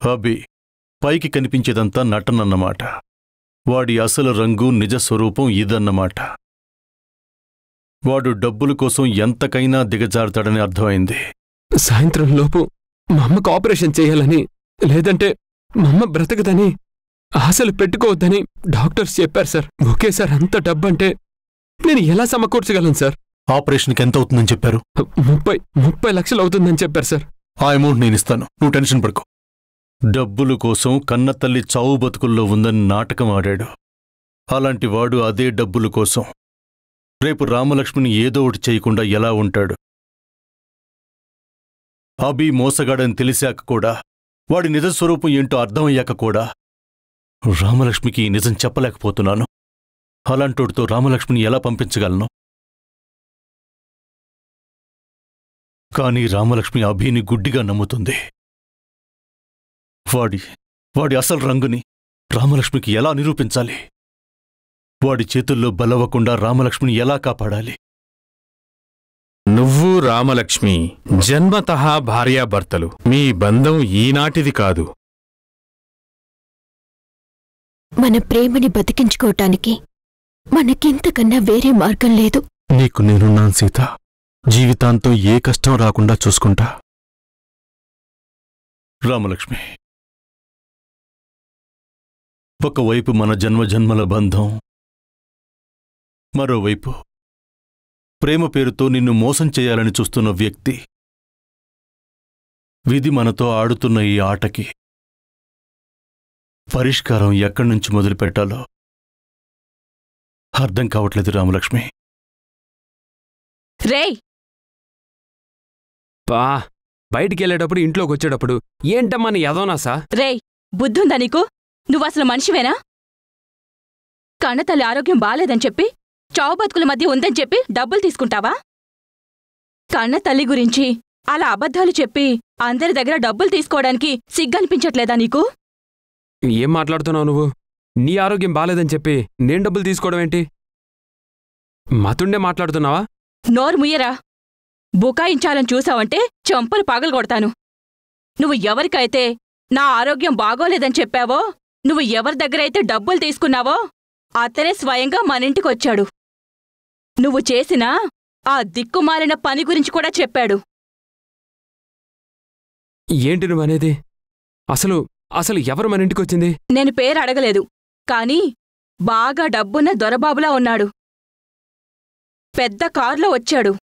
అభి పైకి కనిపించేదంతా నటనన్నమాట వాడి అసలు రంగు నిజ స్వరూపం ఇదన్నమాట వాడు డబ్బుల కోసం ఎంతకైనా దిగజారుతాడని అర్థమైంది సాయంత్రం లోపు మా అమ్మకు ఆపరేషన్ చేయాలని లేదంటే మా అమ్మ బ్రతకదని ఆశలు పెట్టుకోవద్దని డాక్టర్స్ చెప్పారు సార్ ఒకేసారి అంత డబ్బంటే నేను ఎలా సమకూర్చగలను సార్ ఆపరేషన్కి ఎంత అవుతుందని చెప్పారు ముప్పై ముప్పై లక్షలు అవుతుందని చెప్పారు సార్ ఆ అమౌంట్ నేను ఇస్తాను నువ్వు టెన్షన్ పడుకో డబ్బుల కోసం కన్నతల్లి చావు బతుకుల్లో ఉందని నాటకం ఆడాడు అలాంటి వాడు అదే డబ్బుల కోసం రేపు రామలక్ష్మిని ఏదో ఒకటి చేయకుండా ఎలా ఉంటాడు అభి మోసగాడని తెలిసాక కూడా వాడి నిజ స్వరూపం ఏంటో అర్థమయ్యాక కూడా రామలక్ష్మికి ఈ నిజం చెప్పలేకపోతున్నాను అలాంటోడితో రామలక్ష్మిని ఎలా పంపించగలను కానీ రామలక్ష్మి అభిని గుడ్డిగా నమ్ముతుంది వాడి వాడి అసలు రంగుని రామలక్ష్మికి ఎలా నిరూపించాలి వాడి చేతుల్లో బలవ్వకుండా రామలక్ష్మిని ఎలా కాపాడాలి నువ్వు రామలక్ష్మి జన్మతః భార్యాభర్తలు మీ బంధం ఈనాటిది కాదు మన ప్రేమని బతికించుకోవటానికి మనకింతకన్నా వేరే మార్గం లేదు నీకు నేనున్నాను సీత జీవితాంతం ఏ కష్టం రాకుండా చూసుకుంటా రామలక్ష్మి ఒకవైపు మన జన్మజన్మల బంధం మరోవైపు ప్రేమ పేరుతో నిన్ను మోసం చేయాలని చూస్తున్న వ్యక్తి విధి మనతో ఆడుతున్న ఈ ఆటకి పరిష్కారం ఎక్కడి నుంచి మొదలు పెట్టాలో అర్థం కావట్లేదు రామలక్ష్మి రేయ్ పా బయటికి వెళ్ళేటప్పుడు ఇంట్లోకి వచ్చేటప్పుడు ఏంటమ్మా నీ యదోనా సా రేయ్ బుద్ధుందా నీకు నువ్వసలు మనిషివేనా కన్నతల్లి ఆరోగ్యం బాలేదని చెప్పి చావు బతుకుల మధ్య ఉందని చెప్పి డబ్బులు తీసుకుంటావా కన్న తల్లి గురించి అలా అబద్ధాలు చెప్పి అందరి దగ్గర డబ్బులు తీసుకోవడానికి సిగ్గనిపించట్లేదా నీకు ఏం మాట్లాడుతున్నావు నువ్వు నీ ఆరోగ్యం బాలేదని చెప్పి నేను డబ్బులు తీసుకోవడం ఏంటి మతుండే మాట్లాడుతున్నావా నోరు ముయ్యరా బుకాయించాలని చూసావంటే చెంపలు పగలగొడతాను నువ్వు ఎవరికైతే నా ఆరోగ్యం బాగోలేదని చెప్పావో నువ్వు ఎవరి దగ్గరైతే డబ్బులు తీసుకున్నావో అతనే స్వయంగా మనింటికొచ్చాడు నువ్వు చేసిన ఆ దిక్కుమాలిన పని గురించి కూడా చెప్పాడు ఏంటి నువ్వనేది అసలు అసలు ఎవరు మన ఇంటికి వచ్చింది నేను పేరు అడగలేదు కాని బాగా డబ్బున్న దొరబాబులా ఉన్నాడు పెద్ద కారులో వచ్చాడు